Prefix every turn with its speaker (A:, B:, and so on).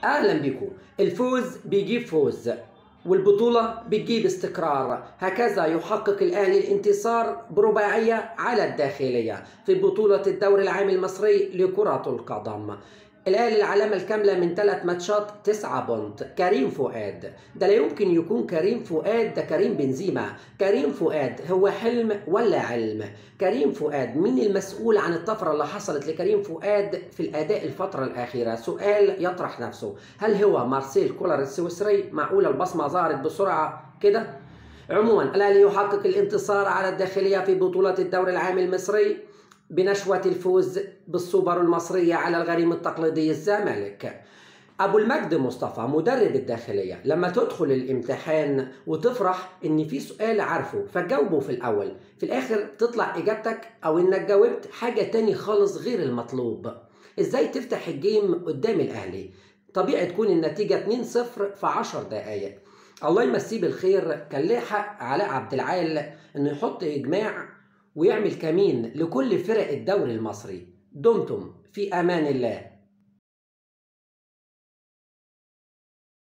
A: اهلا بكم الفوز بيجيب فوز والبطولة بتجيب استقرار هكذا يحقق الأهلي الانتصار برباعية على الداخلية في بطولة الدوري العام المصري لكرة القدم الأهلي العلامة الكاملة من ثلاث ماتشات تسعة بونت كريم فؤاد ده لا يمكن يكون كريم فؤاد ده كريم بنزيما كريم فؤاد هو حلم ولا علم كريم فؤاد مين المسؤول عن الطفرة اللي حصلت لكريم فؤاد في الأداء الفترة الأخيرة سؤال يطرح نفسه هل هو مارسيل كولر السويسري معقول البصمة ظهرت بسرعة كده عموما الأهلي يحقق الانتصار على الداخلية في بطولة الدوري العام المصري بنشوة الفوز بالسوبر المصرية على الغريم التقليدي الزمالك أبو المجد مصطفى مدرب الداخلية لما تدخل الامتحان وتفرح إن في سؤال عارفه فتجاوبه في الأول في الآخر تطلع إجابتك أو إنك جاوبت حاجة تاني خالص غير المطلوب إزاي تفتح الجيم قدام الأهلي طبيعي تكون النتيجة 2-0 في 10 دقايق الله يمسيه بالخير كان ليه حق علاء عبد العال إنه يحط إجماع ويعمل كمين لكل فرق الدوري المصري دمتم في امان الله